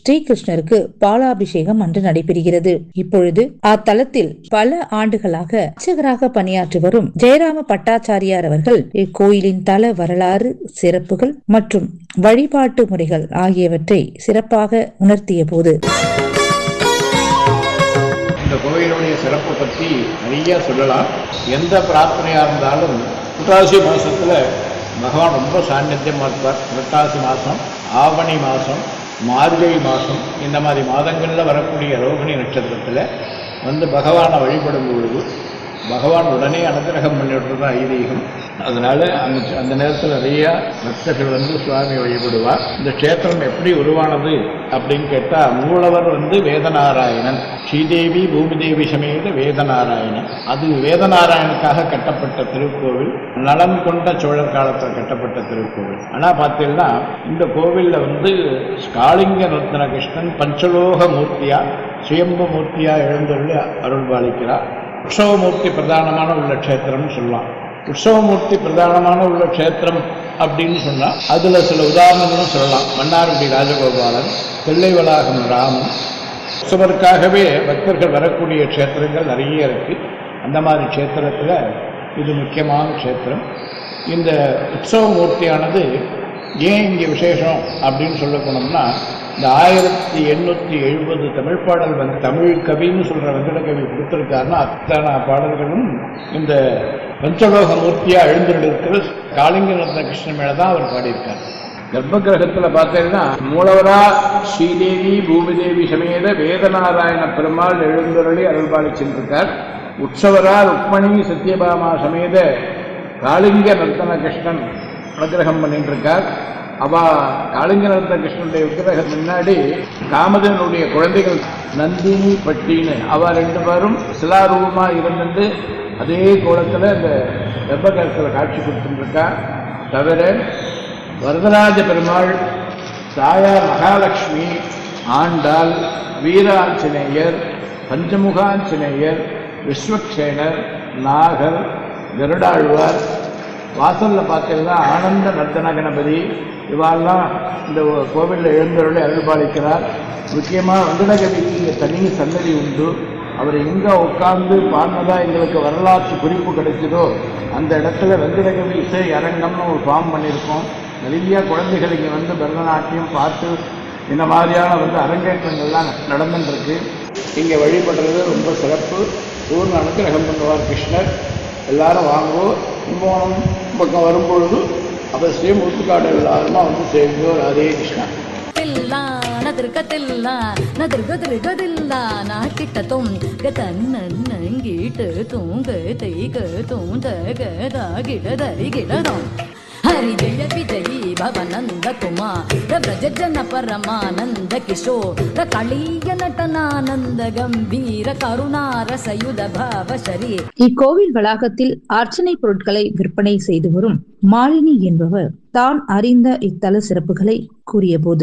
ஸ்ரீகிருஷ்ணருக்கு பாலாபிஷேகம் அன்று நடைபெறுகிறது இப்பொழுது அத்தலத்தில் பல ஆண்டுகளாக அர்ச்சகராக பணியாற்றி வரும் ஜெயராம பட்டாச்சாரியார் அவர்கள் இக்கோயிலின் தல வரலாறு சிறப்புகள் மற்றும் வழிபாட்டு முறைகள் ஆகியவற்றை சிறப்பாக உணர்த்திய போது இந்த கோயிலுடைய சிறப்பை பற்றி நிறைய சொல்லலாம் எந்த பிரார்த்தனையாக இருந்தாலும் புரட்டாசி மாதத்தில் பகவான் ரொம்ப சாநித்தியமாக இருப்பார் புரட்டாசி மாதம் ஆவணி மாதம் மார்கழி மாதம் இந்த மாதிரி மாதங்களில் வரக்கூடிய ரோகிணி நட்சத்திரத்தில் வந்து பகவானை வழிபடும் பொழுது பகவான் உடனே அனுகிரகம் பண்ணிவிடுறது தான் ஐதீகம் அதனால அந்த அந்த நேரத்தில் நிறைய பக்தர்கள் வந்து சுவாமி வழிபடுவார் இந்த க்ஷேத்திரம் எப்படி உருவானது அப்படின்னு கேட்டால் மூலவர் வந்து வேதநாராயணன் ஸ்ரீதேவி பூமிதேவி சமேத வேதநாராயணன் அது வேதநாராயணுக்காக கட்டப்பட்ட திருக்கோவில் நலம் கொண்ட சோழர் காலத்தில் கட்டப்பட்ட திருக்கோவில் ஆனால் பார்த்தீங்கன்னா இந்த கோவிலில் வந்து ஸ்காலிங்க ரத்ன கிருஷ்ணன் பஞ்சலோக மூர்த்தியா சுயம்பு மூர்த்தியா எழுந்தருளி அருள் பாலிக்கிறார் உற்சவமூர்த்தி பிரதானமான உள்ள க்ஷேத்திரம்னு சொல்லலாம் உற்சவமூர்த்தி பிரதானமான உள்ள க்ஷேத்திரம் அப்படின்னு சொன்னால் அதில் சில உதாரணங்களும் சொல்லலாம் மன்னார்குடி ராஜகோபாலன் தில்லைவளாகம் ராமன் உற்சவருக்காகவே பக்தர்கள் வரக்கூடிய க்ஷேத்திரங்கள் நிறைய இருக்குது அந்த மாதிரி க்ஷேத்திரத்தில் இது முக்கியமான க்ஷேத்திரம் இந்த உற்சவ மூர்த்தியானது ஏன் இங்கே விசேஷம் அப்படின்னு சொல்ல போனோம்னா இந்த ஆயிரத்தி எண்ணூற்றி எழுபது தமிழ் பாடல் வந்து தமிழ் கவின்னு சொல்கிற வெங்கட கவி கொடுத்துருக்காருன்னா அத்தனை பாடல்களும் இந்த பஞ்சலோக மூர்த்தியாக எழுந்திருக்கிற காளிங்க ரத்ன கிருஷ்ணன் மேலே தான் அவர் பாடியிருக்கார் கர்ப்ப கிரகத்தில் பார்த்தீங்கன்னா மூலவரா ஸ்ரீதேவி பூமிதேவி சமேத வேதநாராயண பெருமாள் எழுந்தருளி அருள்பாலி சென்றிருக்கார் உற்சவரா ருக்மணி சத்யபாமா சமேத காளிங்க நர்த்தன கிருஷ்ணன் அனுகிரகம் பண்ணிட்டு இருக்கார் அவ காளிங்க நர்த்தன கிருஷ்ணனுடைய விக்கிரகம் முன்னாடி காமதனுடைய குழந்தைகள் நந்தினி பட்டின்னு அவ ரெண்டு பேரும் சிலாரூபமா இருந்துட்டு அதே கோலத்தில் இந்த வெப்பகரத்தில் காட்சி கொடுத்துருக்கா தவிர வரதராஜ பெருமாள் தாயார் மகாலட்சுமி ஆண்டாள் வீராஞ்சநேயர் பஞ்சமுகாஞ்சநேயர் விஸ்வக்சேனர் நாகர் கருடாழ்வார் வாசலில் பார்த்தீங்கன்னா ஆனந்த நர்த்தன கணபதி இவாள்லாம் இந்த கோவிலில் எழுந்தருளை அருள்பாலிக்கிறார் முக்கியமாக வெங்கடகவிக்கு இங்கே தனி சன்னதி உண்டு அவர் எங்கே உட்கார்ந்து பாடினதா எங்களுக்கு வரலாற்று குறிப்பு கிடைச்சதோ அந்த இடத்துல வெங்கடகவி இசை அரங்கம்னு ஒரு ஃபார்ம் பண்ணியிருக்கோம் நிறைய குழந்தைகள் இங்கே வந்து பரதநாட்டியம் பார்த்து இந்த மாதிரியான வந்து அரங்கேற்றங்கள்லாம் நடந்துட்டுருக்கு இங்கே வழிபடுறது ரொம்ப சிறப்பு பூர்ண அனுகிரகம் பண்ணுவார் கிருஷ்ணர் எல்லாரும் வாங்குவோம் கும்பகோணம் பக்கம் வரும்பொழுது அவசியம் முத்துக்காடு எல்லாருமா வந்து சேவிங்கோ ராதே கிருஷ்ணா ತಿಲ್ಲ ನದರ್ಗತಿಲ್ಲ ನದರ್ಗದರ್ಗದಿಲ್ಲ ನಾಕಿಟ್ಟ ತೊಂಗ ತನ್ನಂಗೀಟ ತೂಂಗ ತೈಗ ತೂಂದ ಗದ ಗಿಡದರಿ ಗಿಡದಂ ಹರಿ ಜಯ ವಿಜಯಿ ಭವನಂದ ಕುಮಾರ ವ್ರಜ ಜನ ಪರಮಾನಂದ ಕಿಶೋರ ಕಳೀಯ ನಟನಾನಂದ ಗಂಭೀರ ಕರುಣಾರಸಯುಧ ಭಾವ ಶರೀ இக்கோவில் வளாகத்தில் அர்ச்சனை பொருட்களை விற்பனை செய்து வரும் மாலினி என்பவர் தான் அறிந்த இத்தல சிறப்புகளை கூறியபோது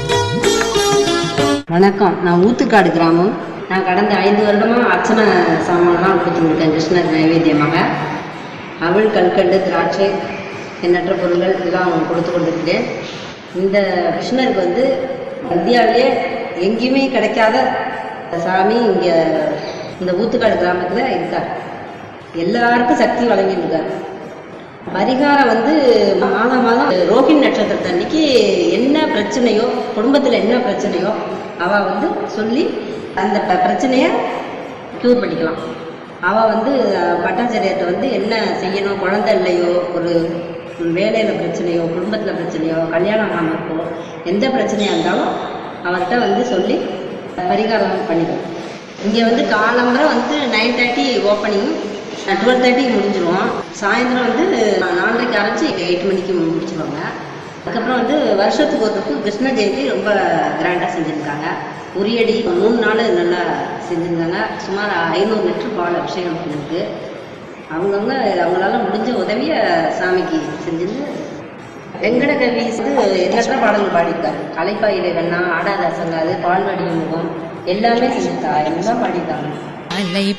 வணக்கம் நான் ஊத்துக்காடு கிராமம் நான் கடந்த ஐந்து வருடமாக அர்ச்சனை சாமான்லாம் கொடுத்துருக்கேன் கிருஷ்ணர் நைவேத்தியமாக அவள் கல்கண்டு திராட்சை எண்ணற்ற பொருட்கள் இதெல்லாம் கொடுத்து கொண்டிருக்கிறேன் இந்த கிருஷ்ணருக்கு வந்து இந்தியாவிலே எங்கேயுமே கிடைக்காத சாமி இங்கே இந்த ஊத்துக்காடு கிராமத்தில் இருக்கார் எல்லாருக்கும் சக்தி வழங்கிட்டு இருக்கார் பரிகாரம் வந்து மாதம் மாதம் ரோஹிணி நட்சத்திரத்து அன்னைக்கு என்ன பிரச்சனையோ குடும்பத்தில் என்ன பிரச்சனையோ அவள் வந்து சொல்லி அந்த ப பிரச்சனையை க்யூர் பண்ணிக்கலாம் அவள் வந்து அஹ், பட்டாச்சாரியர்கிட்ட வந்து என்ன செய்யணும் குழந்தை இல்லையோ ஒரு வேலையில் பிரச்சனையோ குடும்பத்தில் பிரச்சனையோ கல்யாணம் ஆகாமல் இருக்கோ எந்த பிரச்சனையாக இருந்தாலும் அவர்கிட்ட வந்து சொல்லி பரிகாரம் பண்ணிடுவோம் இங்கே வந்து காலம்பரை வந்து நைன் தேர்ட்டி ஓப்பனிங் டுவெல் தேர்ட்டிக்கு முடிஞ்சிரும் சாயந்தரம் வந்து நாலரைக்கு ஆரம்பிச்சு எயிட் மணிக்கு முடிச்சிருவாங்க அதுக்கப்புறம் வந்து வருஷத்துக்கு ஒரு தடவை கிருஷ்ண ஜெயந்தி ரொம்ப கிராண்டாக செஞ்சுருக்காங்க உரியடி மூணு நாள் நல்லா செஞ்சுருந்தாங்க சுமார் ஐநூறு லிட்டர் பால் அபிஷேகம் பண்ணிருக்கு அவங்கவுங்க அவங்களால முடிஞ்ச உதவியை சாமிக்கு செஞ்சுட்டு வெங்கடகவி வந்து எண்ணற்ற பாடல்கள் பாடியிருக்காரு கலைப்பாயிலை கண்ணா ஆடாத அசங்காது பால்வடி முகம் எல்லாமே செஞ்சுருக்கா எல்லாம் பாடியிருக்காங்க அலை